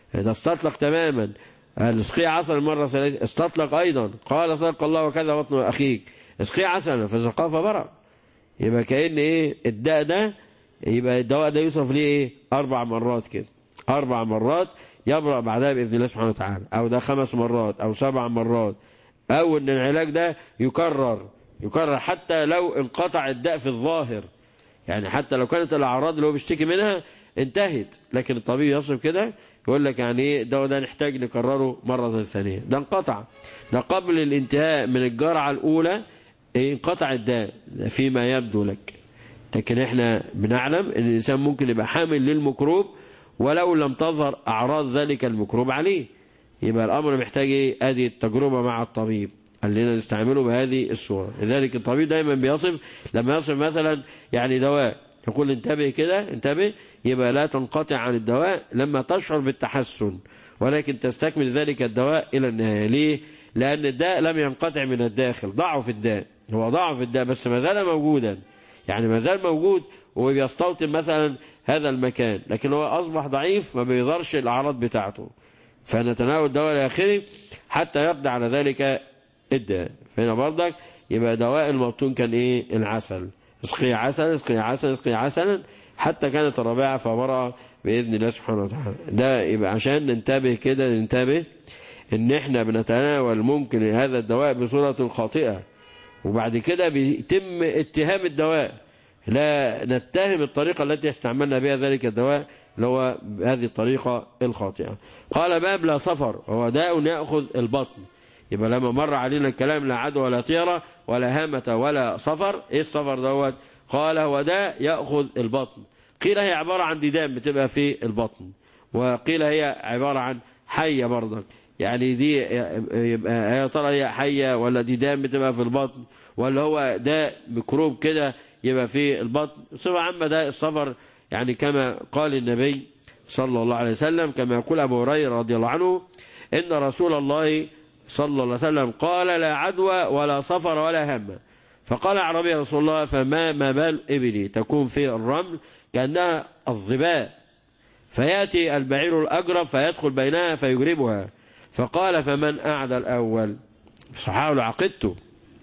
ده استطلق تماما اسقي عسل المرة ثلاثة استطلق أيضا قال صدق الله وكذا بطن أخيك اسقي عسلا فسقاه فبرأ يبقى كأن إيه الداء ده يبقى الدواء ده يوصف ليه إيه أربع مرات كده أربع مرات يبرأ بعدها بإذن الله سبحانه وتعالى أو ده خمس مرات أو سبع مرات أو أن العلاج ده يكرر يكرر حتى لو انقطع الداء في الظاهر يعني حتى لو كانت الأعراض اللي هو بيشتكي منها انتهت لكن الطبيب يصف كده يقول لك يعني ايه الدواء ده نحتاج نكرره مرة ثانية ده انقطع ده قبل الانتهاء من الجرعة الأولى انقطع الداء فيما يبدو لك لكن احنا بنعلم ان الإنسان ممكن يبقى حامل للميكروب ولو لم تظهر أعراض ذلك الميكروب عليه يبقى الأمر محتاج ايه ادي التجربة مع الطبيب قال لنا نستعمله بهذه الصورة لذلك الطبيب دايما بيصف لما يصف مثلا يعني دواء يقول انتبه كده انتبه يبقى لا تنقطع عن الدواء لما تشعر بالتحسن ولكن تستكمل ذلك الدواء إلى النهاية ليه؟ لأن الداء لم ينقطع من الداخل ضعف الداء هو ضعف الداء بس ما زال موجودا يعني ما زال موجود وبيستوطن مثلا هذا المكان لكن هو أصبح ضعيف ما بيظهرش الأعراض بتاعته فنتناول الدواء الآخري حتى يقضي على ذلك الداء فهنا برضك يبقى دواء المبطون كان إيه العسل اسقي عسل اسقي عسل اسقي عسلا حتى كانت الربيعة فبرأ بإذن الله سبحانه وتعالى ده يبقى عشان ننتبه كده ننتبه ان احنا بنتناول ممكن هذا الدواء بصورة خاطئة وبعد كده بيتم اتهام الدواء لا نتهم الطريقة التي استعملنا بها ذلك الدواء اللي هو هذه الطريقة الخاطئة قال باب لا صفر هو داء يأخذ البطن يبقى لما مر علينا الكلام لا عدوى ولا طيرة ولا هامة ولا صفر ايه الصفر دوت قال هو ده يأخذ البطن قيل هي عبارة عن ديدان بتبقى في البطن وقيل هي عبارة عن حية برضك يعني دي يبقى يا ترى هي حية ولا ديدان بتبقى في البطن ولا هو ده ميكروب كده يبقى في البطن بصفة عامة ده الصفر يعني كما قال النبي صلى الله عليه وسلم كما يقول أبو هريرة رضي الله عنه إن رسول الله صلى الله عليه وسلم قال لا عدوى ولا صفر ولا هم فقال عربي رسول الله فما ما بال إبلي تكون في الرمل كأنها الظباء فيأتي البعير الأقرب فيدخل بينها فيجربها فقال فمن أعدى الأول صحاول عقدته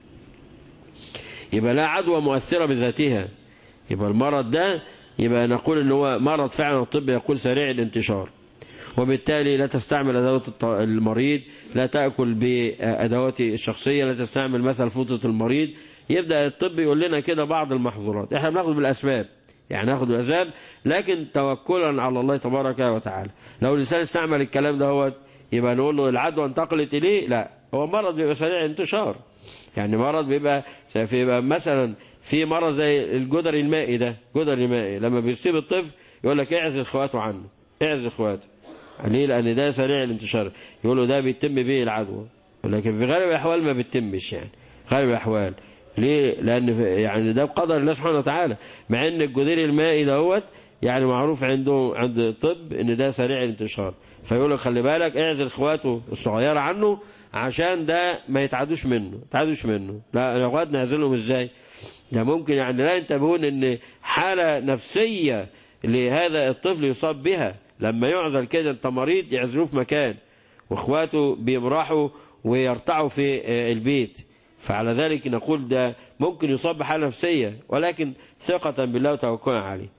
يبقى لا عدوى مؤثرة بذاتها يبقى المرض ده يبقى نقول ان هو مرض فعلا الطب يقول سريع الانتشار وبالتالي لا تستعمل أدوات المريض لا تأكل بأدوات الشخصية لا تستعمل مثلا فوطة المريض يبدأ الطب يقول لنا كده بعض المحظورات احنا بناخد بالأسباب يعني ناخد بالأسباب لكن توكلا على الله تبارك وتعالى لو الإنسان استعمل الكلام ده هو يبقى نقول له العدوى انتقلت إليه لا هو مرض بيبقى سريع انتشار يعني مرض بيبقى بيبقى مثلا في مرض زي الجدر المائي ده جدر المائي لما بيصيب الطفل يقول لك اعزل اخواته عنه اعزل اخواته ليه لأن ده سريع الانتشار يقولوا ده بيتم به العدوى لكن في غالب الأحوال ما بيتمش يعني غالب الأحوال ليه لأن يعني ده بقدر الله سبحانه وتعالى مع أن الجدير المائي دوت يعني معروف عنده عند الطب أن ده سريع الانتشار فيقول لك خلي بالك اعزل اخواته الصغيرة عنه عشان ده ما يتعدوش منه يتعدوش منه لا الاخوات نعزلهم ازاي ده ممكن يعني لا ينتبهون ان حالة نفسية لهذا الطفل يصاب بها لما يعزل كده انت مريض يعزلوه في مكان واخواته بيمرحوا ويرتعوا في البيت فعلى ذلك نقول ده ممكن يصاب بحالة نفسية ولكن ثقة بالله وتوكلا عليه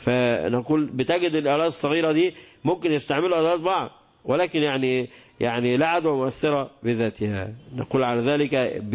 فنقول بتجد الآلات الصغيرة دي ممكن يستعملوا آلات بعض ولكن يعني يعني لا عدوى مؤثرة بذاتها نقول على ذلك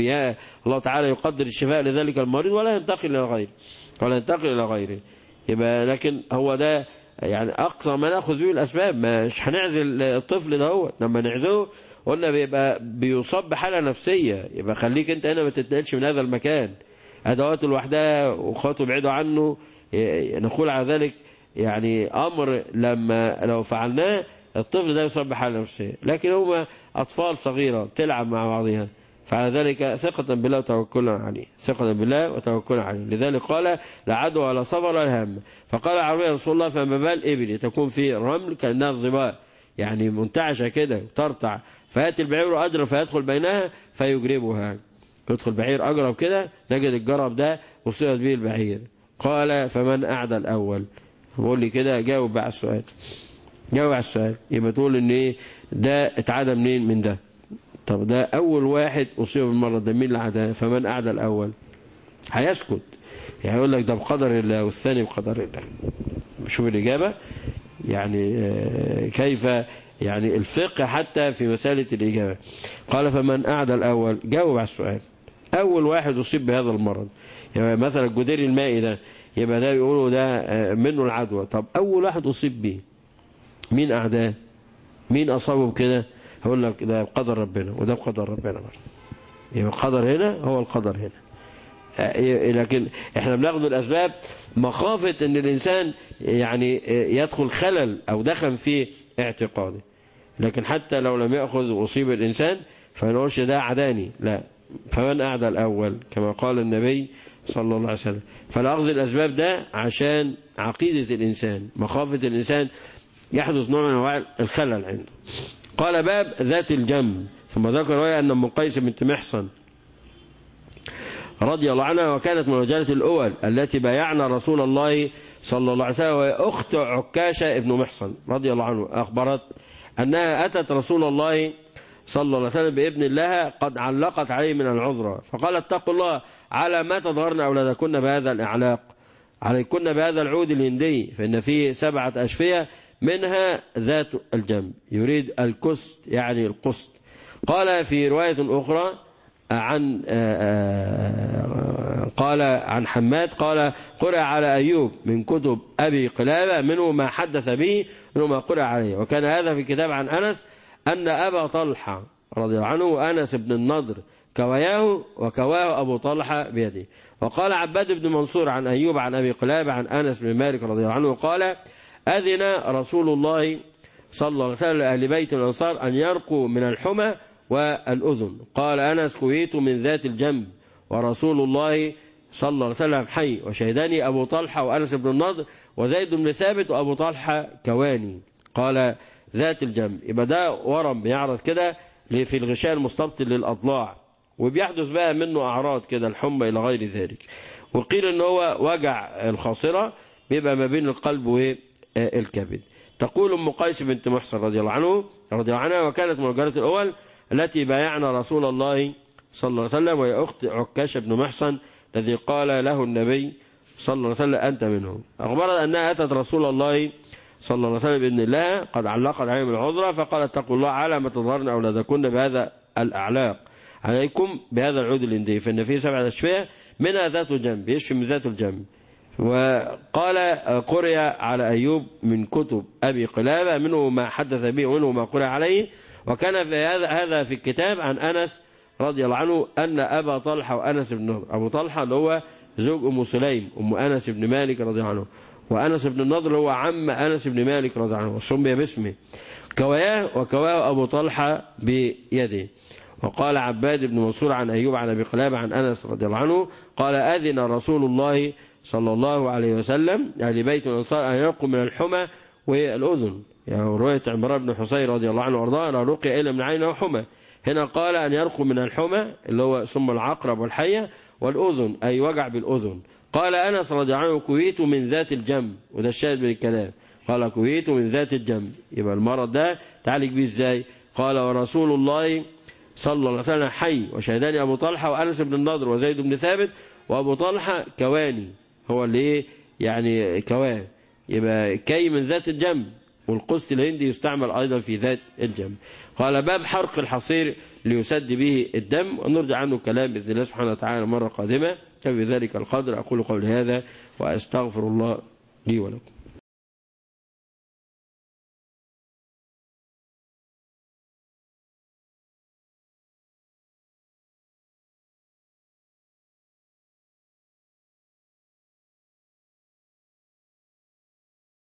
الله تعالى يقدر الشفاء لذلك المريض ولا ينتقل إلى غيره ولا ينتقل إلى غيره يبقى لكن هو ده يعني أقصى ما نأخذ به الأسباب مش هنعزل الطفل ده هو لما نعزله قلنا بيبقى بيصاب بحالة نفسية يبقى خليك انت هنا ما تتنقلش من هذا المكان أدواته لوحدها وأخواته بعيدوا عنه نقول على ذلك يعني أمر لما لو فعلناه الطفل ده يصاب بحالة نفسية لكن هما أطفال صغيرة تلعب مع بعضها فعلى ذلك ثقة بالله وتوكلا عليه ثقة بالله وتوكلا عليه لذلك قال لا عدوى ولا صبر ولا هم فقال عربي رسول الله فما بال إبل تكون في رمل كأنها الظباء يعني منتعشة كده ترتع فيأتي البعير أجرب فيدخل بينها فيجربها يدخل بعير أجرب كده نجد الجرب ده وصلت به البعير قال فمن أعدى الأول بقول لي كده جاوب بقى السؤال جاوب على السؤال يبقى تقول ان ايه ده اتعدى منين من ده طب ده اول واحد اصيب بالمرض ده مين اللي عداه فمن اعدى الاول هيسكت يعني يقول لك ده بقدر الله والثاني بقدر الله شوف الاجابه يعني آه، كيف يعني الفقه حتى في مسألة الإجابة قال فمن أعدى الأول جاوب على السؤال أول واحد أصيب بهذا المرض يعني مثلا الجدير المائي ده يبقى ده بيقولوا ده آه، منه العدوى طب أول واحد أصيب بيه مين أعداه مين أصابه بكده هقول لك ده بقدر ربنا وده بقدر ربنا برضه يبقى القدر هنا هو القدر هنا آه، لكن احنا بناخد الأسباب مخافة ان الإنسان يعني آه، يدخل خلل أو دخل في اعتقاده لكن حتى لو لم يأخذ وأصيب الإنسان فنقولش ده عداني لا فمن أعدى الأول كما قال النبي صلى الله عليه وسلم فالأخذ الأسباب ده عشان عقيدة الإنسان مخافة الإنسان يحدث نوع من أنواع الخلل عنده قال باب ذات الجنب ثم ذكر رواية أن أم قيس بنت محصن رضي الله عنها وكانت من رجالة الأول التي بايعنا رسول الله صلى الله عليه وسلم وهي أخت عكاشة ابن محصن رضي الله عنه أخبرت أنها أتت رسول الله صلى الله عليه وسلم بابن الله قد علقت عليه من العذرة فقال اتقوا الله على ما تظهرن أولادكن بهذا الإعلاق عليكن بهذا العود الهندي فإن فيه سبعة أشفية منها ذات الجنب يريد الكست يعني القسط قال في رواية أخرى عن قال عن حماد قال قرأ على أيوب من كتب أبي قلابة منه ما حدث به منه ما قرأ عليه وكان هذا في كتاب عن أنس أن أبا طلحة رضي الله عنه وأنس بن النضر كوياه وكواه أبو طلحة بيده وقال عباد بن منصور عن أيوب عن أبي قلابة عن أنس بن مالك رضي الله عنه قال أذن رسول الله صلى الله عليه وسلم لأهل بيت الأنصار أن يرقوا من الحمى والأذن قال أنس كويت من ذات الجنب ورسول الله صلى الله عليه وسلم حي وشهداني أبو طلحة وأنس بن النضر وزيد بن ثابت وأبو طلحة كواني قال ذات الجنب يبقى ده ورم بيعرض كده في الغشاء المستبطن للأضلاع وبيحدث بقى منه أعراض كده الحمى إلى غير ذلك وقيل ان هو وجع الخاصرة بيبقى ما بين القلب والكبد تقول أم قيس بنت محسن رضي الله عنه رضي الله عنها وكانت من الجارة الأول التي بايعنا رسول الله صلى الله عليه وسلم وهي أخت عكاش بن محصن الذي قال له النبي صلى الله عليه وسلم أنت منهم أخبرت أنها أتت رسول الله صلى الله عليه وسلم بإذن الله قد علقت عليهم العذرة فقالت اتقوا الله على ما تظهرن أولادكن بهذا الأعلاق عليكم بهذا العود الاندي فإن فيه سبعة أشفية منها ذات الجنب يشفي من ذات الجنب وقال قرئ على أيوب من كتب أبي قلابة منه ما حدث به ومنه ما قرئ عليه وكان في هذا هذا في الكتاب عن أنس رضي الله عنه أن أبا طلحة وأنس بن نضر أبو طلحة اللي هو زوج أم سليم أم أنس بن مالك رضي الله عنه وأنس بن النضر هو عم أنس بن مالك رضي الله عنه وسمي باسمه كواه وكواه أبو طلحة بيده وقال عباد بن منصور عن أيوب عن أبي قلابة عن أنس رضي الله عنه قال أذن رسول الله صلى الله عليه وسلم أهل بيت الأنصار أن يرقوا من الحمى والأذن يعني رواية عمران بن حسين رضي الله عنه وارضاه لا رقي إلا من عين وحمى هنا قال أن يرقوا من الحمى اللي هو ثم العقرب والحية والأذن أي وجع بالأذن قال أنس رضي الله عنه كويت من ذات الجنب وده الشاهد من الكلام قال كويت من ذات الجنب يبقى المرض ده تعالج بيه ازاي قال ورسول الله صلى الله عليه وسلم حي وشهداني أبو طلحة وأنس بن النضر وزيد بن ثابت وأبو طلحة كواني هو اللي ايه يعني كوان يبقى كي من ذات الجنب والقسط الهندي يستعمل أيضا في ذات الجنب قال باب حرق الحصير ليسد به الدم ونرجع عنه كلام بإذن الله سبحانه وتعالى مرة قادمة فبذلك القدر أقول قول هذا وأستغفر الله لي ولكم